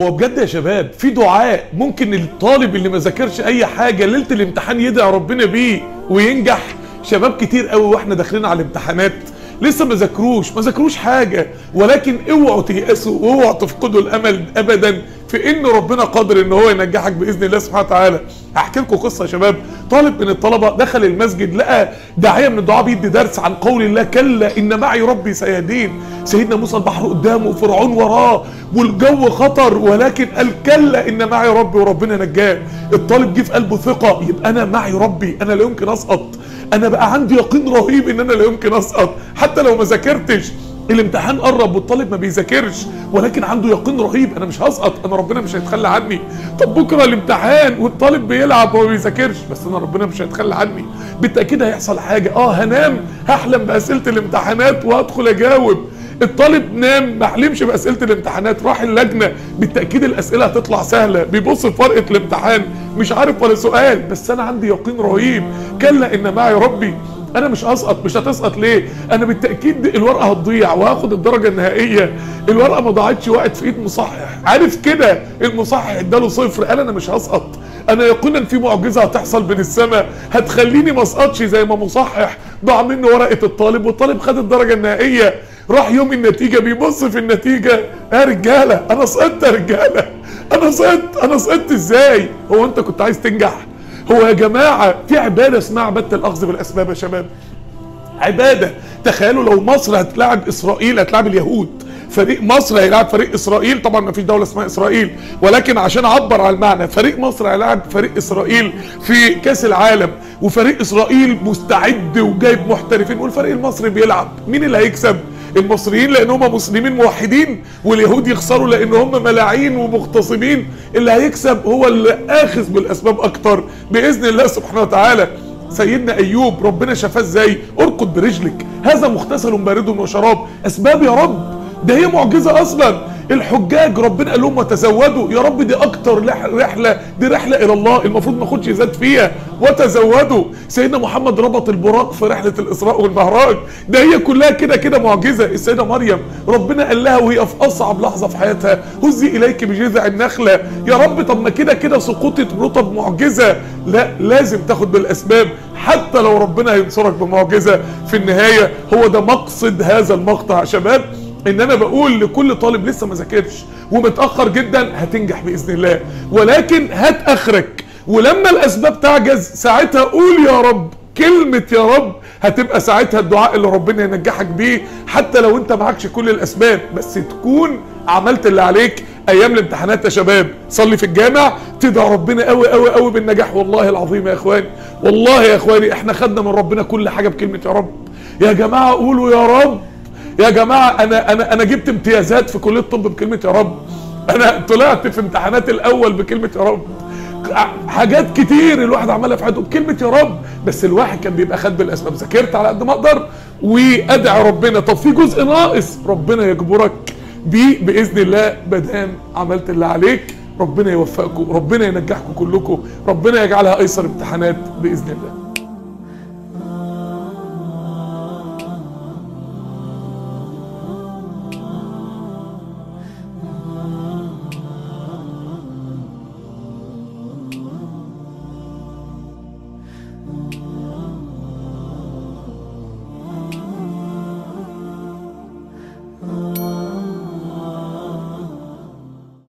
هو بجد يا شباب في دعاء ممكن الطالب اللي ما ذاكرش اي حاجه ليله الامتحان يدعي ربنا بيه وينجح شباب كتير قوي واحنا داخلين على الامتحانات لسه ما ذاكروش ما ذاكروش حاجه ولكن اوعوا تيأسوا واوعوا تفقدوا الامل ابدا في ان ربنا قادر ان هو ينجحك باذن الله سبحانه وتعالى هحكي لكم قصه يا شباب طالب من الطلبه دخل المسجد لقى داعيه من الدعاء بيدي درس عن قول الله كلا ان معي ربي سيهدين سيدنا موسى البحر قدامه وفرعون وراه والجو خطر ولكن قال كلا ان معي ربي وربنا نجاه الطالب جه في قلبه ثقه يبقى انا معي ربي انا لا يمكن اسقط انا بقى عندي يقين رهيب ان انا لا يمكن اسقط حتى لو ما ذاكرتش الامتحان قرب والطالب ما بيذاكرش ولكن عنده يقين رهيب انا مش هسقط انا ربنا مش هيتخلى عني طب بكره الامتحان والطالب بيلعب وما بيذاكرش بس انا ربنا مش هيتخلى عني بالتاكيد هيحصل حاجه اه هنام هحلم باسئله الامتحانات وهدخل اجاوب الطالب نام ما حلمش باسئله الامتحانات راح اللجنه بالتاكيد الاسئله هتطلع سهله بيبص في ورقه الامتحان مش عارف ولا سؤال بس انا عندي يقين رهيب كلا ان معي ربي انا مش هسقط مش هتسقط ليه انا بالتاكيد الورقه هتضيع وهاخد الدرجه النهائيه الورقه ما ضاعتش وقعت في ايد مصحح عارف كده المصحح اداله صفر قال انا مش هسقط انا يقينا في معجزه هتحصل بين السماء هتخليني ما اسقطش زي ما مصحح ضاع مني ورقه الطالب والطالب خد الدرجه النهائيه راح يوم النتيجه بيبص في النتيجه يا رجاله انا سقطت يا رجاله انا سقطت انا سقطت ازاي هو انت كنت عايز تنجح هو يا جماعه في عباده اسمها عباده الاخذ بالاسباب يا شباب عباده تخيلوا لو مصر هتلاعب اسرائيل هتلاعب اليهود فريق مصر هيلاعب فريق اسرائيل طبعا ما فيش دوله اسمها اسرائيل ولكن عشان اعبر على المعنى فريق مصر هيلاعب فريق اسرائيل في كاس العالم وفريق اسرائيل مستعد وجايب محترفين والفريق المصري بيلعب مين اللي هيكسب المصريين لان هم مسلمين موحدين واليهود يخسروا لان هم ملاعين ومغتصبين اللي هيكسب هو اللي اخذ بالاسباب اكتر باذن الله سبحانه وتعالى سيدنا ايوب ربنا شفاه ازاي اركض برجلك هذا مغتسل بارد وشراب اسباب يا رب ده هي معجزه اصلا الحجاج ربنا قال لهم وتزودوا يا رب دي اكتر رحله دي رحله الى الله المفروض ما اخدش زاد فيها وتزودوا سيدنا محمد ربط البراق في رحله الاسراء والمعراج ده هي كلها كده كده معجزه السيده مريم ربنا قال لها وهي في اصعب لحظه في حياتها هزي اليك بجذع النخله يا رب طب ما كده كده سقوطة رطب معجزه لا لازم تاخد بالاسباب حتى لو ربنا هينصرك بمعجزه في النهايه هو ده مقصد هذا المقطع يا شباب ان انا بقول لكل طالب لسه ما ذاكرش ومتاخر جدا هتنجح باذن الله ولكن هات اخرك ولما الاسباب تعجز ساعتها قول يا رب كلمة يا رب هتبقى ساعتها الدعاء اللي ربنا ينجحك بيه حتى لو انت معكش كل الاسباب بس تكون عملت اللي عليك ايام الامتحانات يا شباب صلي في الجامع تدعي ربنا قوي قوي قوي بالنجاح والله العظيم يا اخواني والله يا اخواني احنا خدنا من ربنا كل حاجة بكلمة يا رب يا جماعة قولوا يا رب يا جماعه انا انا انا جبت امتيازات في كليه الطب بكلمه يا رب انا طلعت في امتحانات الاول بكلمه يا رب حاجات كتير الواحد عملها في حياته بكلمه يا رب بس الواحد كان بيبقى خد بالاسباب ذاكرت على قد ما اقدر وادعي ربنا طب في جزء ناقص ربنا يجبرك بيه باذن الله مادام عملت اللي عليك ربنا يوفقكم ربنا ينجحكم كلكم ربنا يجعلها ايسر امتحانات باذن الله